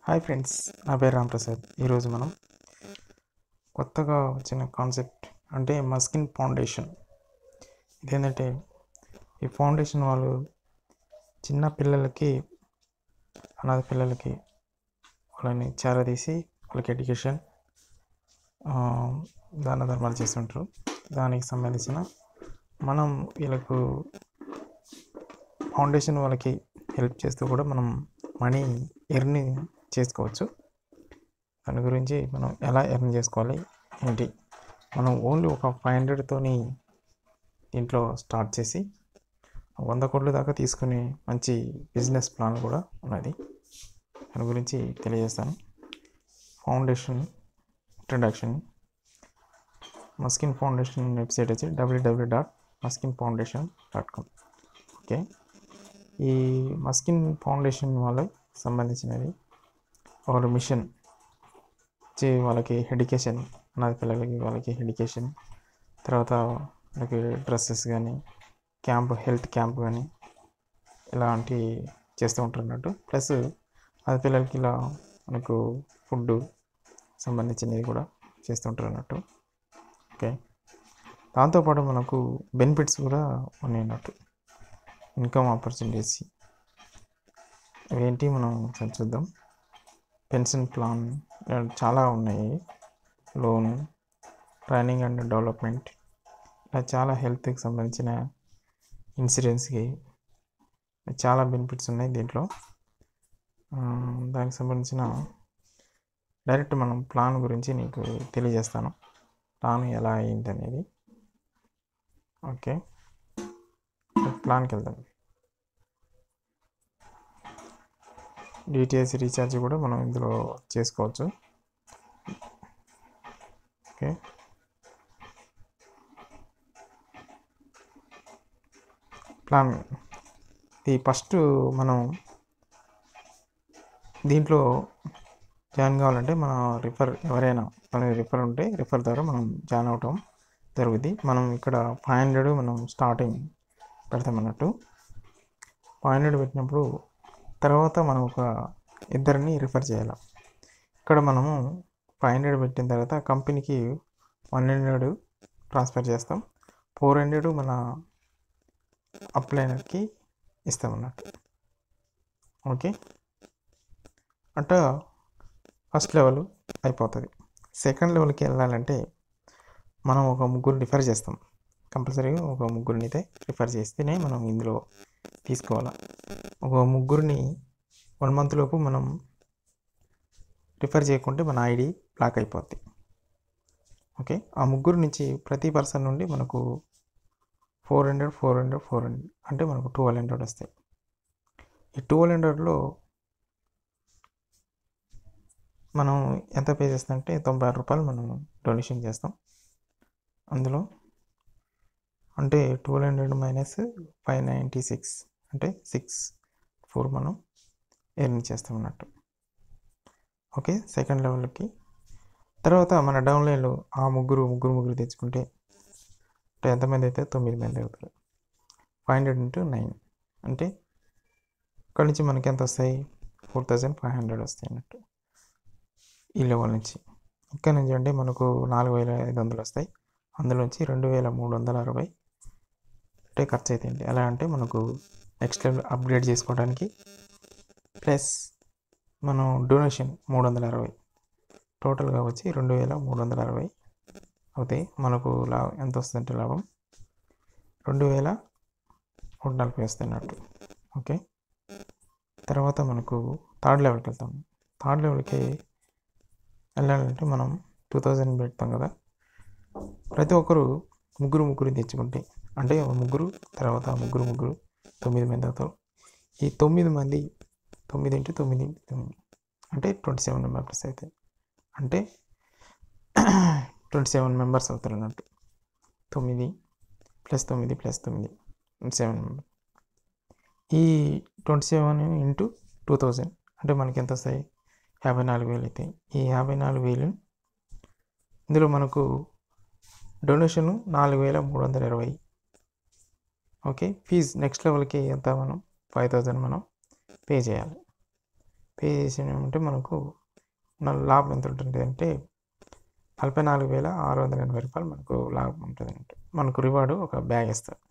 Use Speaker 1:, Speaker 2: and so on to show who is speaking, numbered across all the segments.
Speaker 1: hi friends నా పేరు రాంప్రసాద్ ఈరోజు మనం కొత్తగా వచ్చిన కాన్సెప్ట్ అంటే మస్కిన్ ఫౌండేషన్ ఇదేంటంటే ఈ ఫౌండేషన్ వాళ్ళు చిన్న పిల్లలకి అనాథ పిల్లలకి వాళ్ళని చేరదీసి వాళ్ళకి ఎడ్యుకేషన్ దాన ధర్మాలు చేస్తుంటారు దానికి సంబంధించిన మనం వీళ్ళకు ఫౌండేషన్ వాళ్ళకి హెల్ప్ చేస్తూ కూడా మనం మనీ ఎర్న్ చేసుకోవచ్చు దాని గురించి మనం ఎలా ఎర్న్ చేసుకోవాలి ఏంటి మనం ఓన్లీ ఒక ఫైవ్ హండ్రెడ్తోని దీంట్లో స్టార్ట్ చేసి వంద కోట్ల దాకా తీసుకునే మంచి బిజినెస్ ప్లాన్ కూడా ఉన్నది దాని గురించి తెలియజేస్తాను foundation introduction Muskin foundation website వచ్చి W W dot Muskin foundation dot com okay ఈ మస్కిన్ ఫౌండేషన్ వాళ్ళకి సంబంధించినది ఒక మిషన్ వచ్చి వాళ్ళకి ఎడ్యుకేషన్ అనాథ పిల్లలకి వాళ్ళకి ఎడ్యుకేషన్ తర్వాత వాళ్ళకి డ్రెస్సెస్ కానీ క్యాంప్ హెల్త్ క్యాంప్ కానీ ఇలాంటి చేస్తూ ఉంటారు అన్నట్టు ప్లస్ అది పిల్లలకి ఇలా మనకు ఫుడ్ సంబంధించినవి కూడా చేస్తుంటారు అన్నట్టు ఓకే దాంతోపాటు మనకు బెనిఫిట్స్ కూడా ఉన్నాయి అన్నట్టు ఇన్కమ్ ఆపర్చునిటీస్ అవేంటి మనం ఒకసారి చూద్దాం పెన్షన్ ప్లాన్ చాలా ఉన్నాయి లోన్ ట్రైనింగ్ అండ్ డెవలప్మెంట్ ఇలా చాలా హెల్త్కి సంబంధించిన ఇన్సూరెన్స్కి చాలా బెనిఫిట్స్ ఉన్నాయి దీంట్లో ఆ, దానికి సంబంధించిన డైరెక్ట్ మనం ప్లాన్ గురించి నీకు తెలియజేస్తాను ప్లాన్ ఎలా అయింది అనేది ఓకే ప్లాన్కి వెళ్దాం డిటిఎస్ రీఛార్జ్ కూడా మనం ఇందులో చేసుకోవచ్చు ఓకే ప్లాన్ ఇది ఫస్ట్ మనం దీంట్లో జాయిన్ కావాలంటే మన రిఫర్ ఎవరైనా మన రిఫర్ ఉంటే రిఫర్ ద్వారా మనం జాయిన్ అవటం జరుగుద్ది మనం ఇక్కడ ఫైవ్ హండ్రెడ్ మనం స్టార్టింగ్ పెడతాం అన్నట్టు ఫైవ్ హండ్రెడ్ పెట్టినప్పుడు తర్వాత మనం ఒక ఇద్దరిని రిఫర్ చేయాలి ఇక్కడ మనము ఫైవ్ హండ్రెడ్ పెట్టిన తర్వాత కంపెనీకి వన్ హండ్రెడ్ ట్రాన్స్ఫర్ చేస్తాం ఫోర్ హండ్రెడ్ మన అప్లైనర్కి ఇస్తాం అన్నట్టు ఓకే అంటే ఫస్ట్ లెవెల్ అయిపోతుంది సెకండ్ లెవెల్కి వెళ్ళాలంటే మనం ఒక ముగ్గురు రిఫర్ చేస్తాం కంపల్సరీగా ఒక ముగ్గురిని అయితే రిఫర్ చేస్తేనే మనం ఇందులో తీసుకోవాలి ఒక ముగ్గురిని వన్ మంత్ లోపు మనం రిఫర్ చేయకుంటే మన ఐడి బ్లాక్ అయిపోద్ది ఓకే ఆ ముగ్గురు నుంచి ప్రతి పర్సన్ నుండి మనకు four hundred four hundred four hundred అంటే మనకు ట్వెల్వ్ హండ్రెడ్ వస్తాయి ఈ ట్వెల్వ్ హండ్రెడ్లో మనం ఎంత పే చేస్తామంటే తొంభై ఆరు రూపాయలు మనం డొనేషన్ చేస్తాం అందులో అంటే twelve hundred minus five ninety six అంటే సిక్స్ ఫోర్ మనం ఎర్న్ చేస్తాం అన్నట్టు ఓకే సెకండ్ లెవెల్కి తర్వాత మన డౌన్లైన్లో ఆ ముగ్గురు ముగ్గురు ముగ్గురు తెచ్చుకుంటే అంటే ఎంతమంది అయితే తొమ్మిది మంది అవుతారు ఫైవ్ హండ్రెడ్ ఇంటూ నైన్ అంటే ఇక్కడ నుంచి మనకి ఎంత వస్తాయి ఫోర్ థౌజండ్ ఫైవ్ హండ్రెడ్ వస్తాయి అన్నట్టు ఈ లెవెల్ నుంచి ఇక్కడ నుంచి అంటే మనకు నాలుగు వేల ఐదు వందలు వస్తాయి అందులోంచి రెండు వేల మూడు వందల అరవై అంటే ఖర్చు అవుతాయండి ఎలా అంటే మనకు నెక్స్ట్ లెవెల్ అప్గ్రేడ్ చేసుకోవడానికి ప్లస్ మనం డొనేషన్ మూడు వందల అరవై టోటల్గా వచ్చి రెండు వేల మూడు వందల అరవై అవుతాయి మనకు లాభం ఎంత వస్తుందంటే లాభం రెండు వేల నూట నలభై వస్తాయి అన్నట్టు ఓకే తర్వాత మనకు థర్డ్ లెవెల్కి వెళ్తాం థర్డ్ లెవెల్కి వెళ్ళాలంటే మనం టూ థౌజండ్ పెడతాం కదా ప్రతి ఒక్కరు ముగ్గురు ముగ్గురు తెచ్చుకుంటే అంటే ఒక ముగ్గురు తర్వాత ముగ్గురు ముగ్గురు తొమ్మిది మంది అవుతారు ఈ తొమ్మిది మంది తొమ్మిది ఇంటూ తొమ్మిది ఇంటూ తొమ్మిది అంటే ట్వంటీ సెవెన్ మెంబర్స్ అవుతాయి అంటే ట్వంటీ సెవెన్ మెంబర్స్ అవుతారు అన్నట్టు తొమ్మిది ప్లస్ తొమ్మిది ప్లస్ తొమ్మిది సెవెన్ మెంబర్ ఈ twenty seven into two thousand అంటే మనకి ఎంత వస్తాయి యాభై నాలుగు వేలు అవుతాయి ఈ యాభై నాలుగు వేలు ఇందులో మనకు డొనేషన్ నాలుగు వేల మూడు వందల ఇరవై ఓకే ఫీజ్ నెక్స్ట్ లెవెల్కి ఎంత మనం ఫైవ్ థౌజండ్ మనం పే చేయాలి పే చేసినామంటే మనకు మన లాభం ఎంత ఉంటుంది అంటే నలభై నాలుగు వేల ఆరు వందల ఎనభై రూపాయలు మనకు లాభం ఉంటుంది అంటే మనకు రివార్డు ఒక బ్యాగ్ ఇస్తారు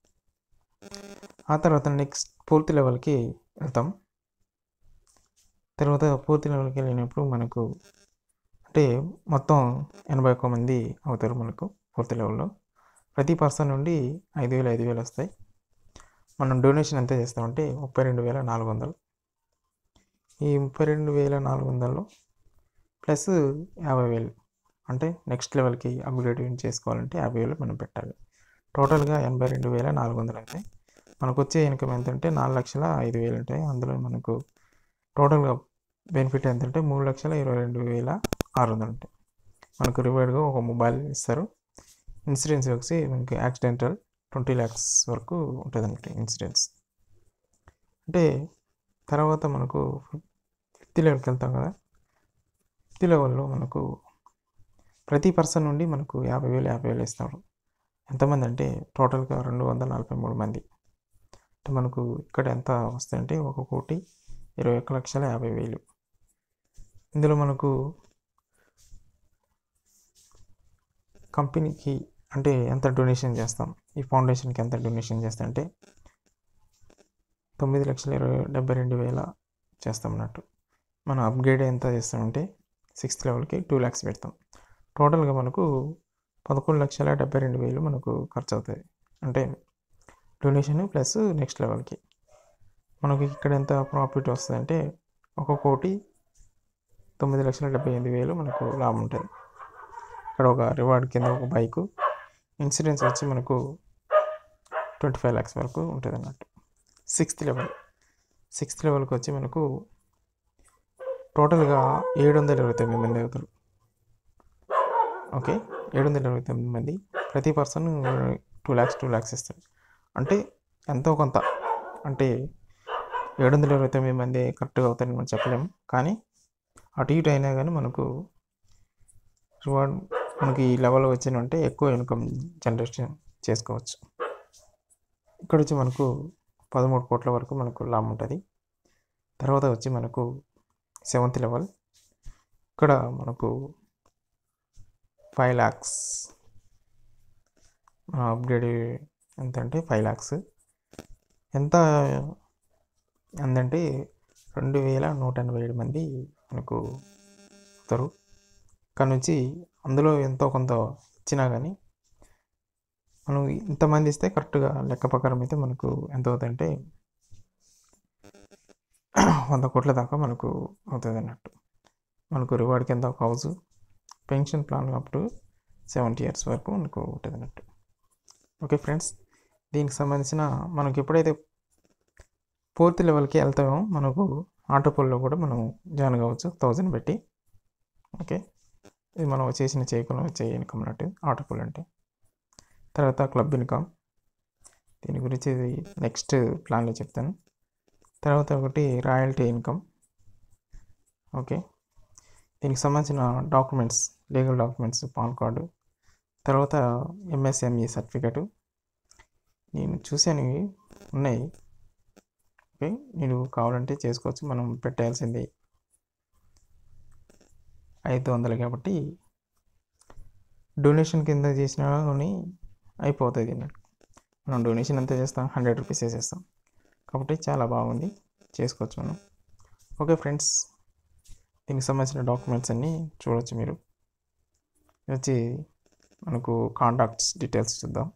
Speaker 1: ఆ తర్వాత నెక్స్ట్ పూర్తి లెవెల్కి వెళ్తాం తర్వాత పూర్తి లెవెల్కి వెళ్ళినప్పుడు మనకు అంటే మొత్తం ఎనభై ఒక్క మంది అవుతారు మనకు పూర్తి లెవెల్లో ప్రతి పర్సన్ నుండి ఐదు వేలు ఐదు వేలు వస్తాయి మనం డొనేషన్ ఎంత చేస్తామంటే ముప్పై రెండు వేల నాలుగు వందలు ఈ ముప్పై రెండు వేల నాలుగు వందలు ప్లస్ యాభై వేలు అంటే నెక్స్ట్ లెవెల్కి అప్గ్రేడ్ చేసుకోవాలంటే యాభై వేలు మనం పెట్టాలి టోటల్గా ఎనభై రెండు వేల నాలుగు వందలు అవుతాయి మనకు వచ్చే ఇన్కమ్ ఎంత అంటే నాలుగు లక్షల ఐదు వేలు ఉంటాయి అందులో మనకు టోటల్గా బెనిఫిట్ ఎంతంటే మూడు లక్షల ఇరవై రెండు వేల ఆరు వందలు ఉంటాయి మనకు రివార్డ్గా ఒక మొబైల్ ఇస్తారు ఇన్సూరెన్స్ వచ్చి మనకి యాక్సిడెంటల్ ట్వంటీ ల్యాక్స్ వరకు ఉంటుంది అన్నట్టు ఇన్సూరెన్స్ అంటే తర్వాత మనకు ఫిఫ్త్ లెవెల్కి వెళ్తాం కదా ఫిఫ్త్ లెవెల్లో మనకు ప్రతి పర్సన్ నుండి మనకు యాభై వేలు యాభై వేలు ఇస్తారు ఎంతమంది అంటే టోటల్గా రెండు వందల నలభై మూడు మంది అంటే మనకు ఇక్కడ ఎంత వస్తాయంటే ఒక కోటి ఇరవై ఒక్క లక్షల యాభై వేలు ఇందులో మనకు కంపెనీకి అంటే ఎంత డొనేషన్ చేస్తాం ఈ ఫౌండేషన్కి ఎంత డొనేషన్ చేస్తాం అంటే తొమ్మిది లక్షల ఇరవై డెబ్బై రెండు వేల చేస్తాం అన్నట్టు మనం అప్గ్రేడ్ ఎంత చేస్తామంటే సిక్స్త్ లెవెల్కి టూ ల్యాక్స్ పెడతాం టోటల్గా మనకు పదకొండు లక్షల డెబ్బై రెండు వేలు మనకు ఖర్చు అవుతుంది అంటే డొనేషన్ ప్లస్ నెక్స్ట్ లెవెల్కి మనకి ఇక్కడ ఎంత ప్రాఫిట్ వస్తుందంటే ఒక కోటి తొమ్మిది లక్షల డెబ్బై ఎనిమిది వేలు మనకు లాభం ఉంటుంది ఇక్కడ ఒక రివార్డ్ కింద ఒక బైకు ఇన్సూరెన్స్ వచ్చి మనకు ట్వంటీ ఫైవ్ ల్యాక్స్ వరకు ఉంటుంది అన్నట్టు సిక్స్త్ లెవెల్ సిక్స్త్ లెవెల్కి వచ్చి మనకు టోటల్గా ఏడు వందల ఇరవై తొమ్మిది మంది అవుతారు ఓకే ఏడు వందల ఇరవై తొమ్మిది మంది ప్రతి person two lakhs two lakhs ఇస్తారు అంటే ఎంతో కొంత అంటే ఏడు వందల ఇరవై తొమ్మిది మంది కరెక్ట్గా అవుతారని మనం చెప్పలేము కానీ అటు ఇటు అయినా కానీ మనకు రివార్డ్ మనకి ఈ లెవెల్ వచ్చినంటే ఎక్కువ ఇన్కమ్ జనరేషన్ చేసుకోవచ్చు ఇక్కడ వచ్చి మనకు పదమూడు కోట్ల వరకు మనకు లాభం ఉంటుంది తర్వాత వచ్చి మనకు సెవెంత్ లెవెల్ ఇక్కడ మనకు ఫైవ్ ల్యాక్స్ అప్గ్రేడ్ ఎంత అంటే ఫైవ్ ల్యాక్స్ ఎంత ఎంతంటే రెండు వేల నూట ఎనభై ఏడు మంది మనకు వస్తారు ఇక్కడ నుంచి అందులో ఎంతో కొంత ఇచ్చినా కానీ మనం ఇంతమంది ఇస్తే కరెక్ట్గా లెక్క ప్రకారం అయితే మనకు ఎంత అవుతుందంటే వంద కోట్ల దాకా మనకు అవుతుంది అన్నట్టు మనకు రివార్డ్ కింద ఒక house pension plan up to seventy years వరకు మనకు ఉంటుంది అన్నట్టు ఓకే ఫ్రెండ్స్ దీనికి సంబంధించిన మనకి ఎప్పుడైతే ఫోర్త్ లెవెల్కి వెళ్తామో మనకు ఆటో పోల్లో కూడా మనం జాయిన్ కావచ్చు థౌజండ్ పెట్టి ఓకే ఇది మనం చేసిన చేయకుండా వచ్చే ఇన్కమ్ అన్నట్టు ఆటో పోల్ అంటే తర్వాత క్లబ్ ఇన్కమ్ దీని గురించి ఇది నెక్స్ట్ ప్లాన్లో చెప్తాను తర్వాత ఒకటి రాయల్టీ ఇన్కమ్ ఓకే దీనికి సంబంధించిన documents legal documents PAN card తర్వాత ఎంఎస్ఎంఈ సర్టిఫికెట్ నేను చూశాను ఇవి ఉన్నాయి ఓకే నేను కావాలంటే చేసుకోవచ్చు మనం పెట్టాల్సింది ఐదు వందలు కాబట్టి డొనేషన్ కింద చేసినా కానీ అయిపోతుంది అన్నట్టు మనం డొనేషన్ ఎంత చేస్తాం హండ్రెడ్ రూపీస్ వేసేస్తాం కాబట్టి చాలా బాగుంది చేసుకోవచ్చు మనం ఓకే ఫ్రెండ్స్ దీనికి సంబంధించిన డాక్యుమెంట్స్ అన్నీ చూడవచ్చు మీరు ఇది వచ్చి మనకు కాంటాక్ట్స్ డీటెయిల్స్ చూద్దాం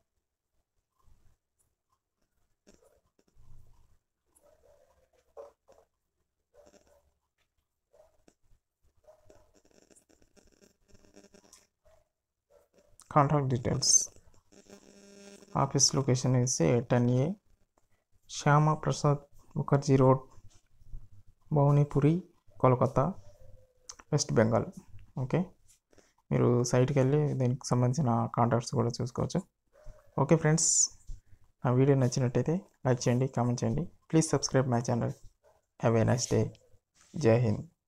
Speaker 1: కాంటాక్ట్ డీటెయిల్స్ ఆఫీస్ లొకేషన్ వేసి ten A Shyama Prasad Mukherjee road Bhowanipuri Kolkata west Bengal okay మీరు సైట్కి వెళ్ళి దీనికి సంబంధించిన కాంటాక్ట్స్ కూడా చూసుకోవచ్చు ఓకే ఫ్రెండ్స్ నా వీడియో నచ్చినట్టయితే లైక్ చేయండి కామెంట్ చేయండి please subscribe my channel have a nice day Jai Hind